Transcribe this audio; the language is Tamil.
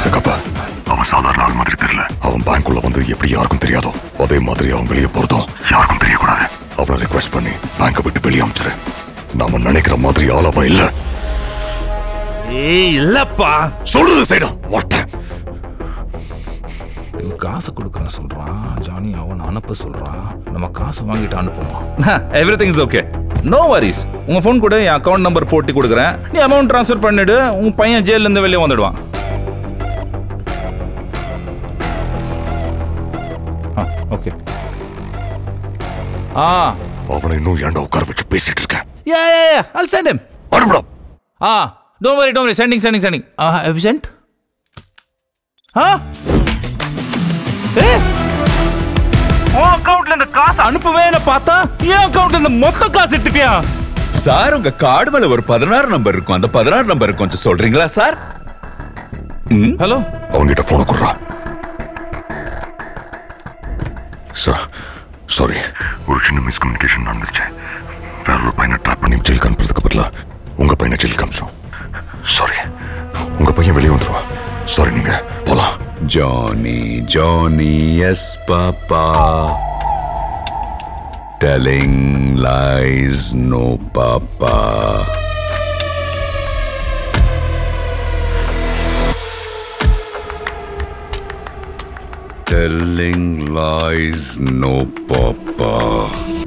சக்கப்ப அவன் சாதாரண ஆள் மாதிரி தெரியல அவன் பேங்க்குள்ள வந்து எப்படி யாருக்கும் தெரியாதோ அதே மாதிரி அவன் வெளியே போறதும் யாருக்கும் தெரியக்கூடாது அவனை ரிக்வெஸ்ட் பண்ணி பேங்கை விட்டு வெளியே அமிச்சிரு நாம நினைக்கிற மாதிரி ஆளவன் இல்ல ஏய் இல்லப்பா சொல்றது சைடா மாட்டேன் இவன் காசு கொடுக்குறேன் சொல்றான் ஜானி அவன் அனுப்ப சொல்றான் நம்ம காசு வாங்கிட்டு அனுப்புவோம் everything is okay no worries உங்க ஃபோன் கூட என் அக்கௌண்ட் நம்பர் போட்டு கொடுக்குறேன் நீ அமௌண்ட் ட்ரான்ஸ்ஃபர் பண்ணிடு உங்க பையன் ஜெயில இருந்து வெளியே வந்துடுவான் ஆ ஓகே ஆ அவனை இன்னும் ஏன்டா உட்கார வச்சு பேசிட்டு இருக்கேன் yeah yeah yeah I'll send him அனுப்புடா ஆ don't worry don't worry sending sending sending ஆ ஹேவ் சென்ட் ஆ ஏ உன் அக்கவுண்ட்ல இந்த காசு அனுப்பவேன்னு பார்த்தா என் அக்கவுண்ட்ல இந்த மொத்த காசு எடுத்துட்டியா சார் உங்க கார்டு மேல ஒரு பதினாறு நம்பர் இருக்கும் அந்த பதினாறு நம்பர் கொஞ்சம் சொல்றீங்களா சார் ம் ஹலோ அவன்கிட்ட போன குடுறா சார் சாரி ஒரு சின்ன மிஸ்கம்யூனிகேஷன் நடந்துருச்சு வேற ஒரு பையனை ட்ராப் பண்ணி ஜெயிலுக்கு அனுப்புறதுக்கு பதிலா உங்க பையனை ஜெயிலுக்கு அனுப்பிச்சோம் சாரி உங்க பையன் வெளியே வந்துருவா சாரி நீங்க போலாம் Johnny, Johnny, yes, Papa. Telling lies, no, Papa. Telling lies, no, Papa.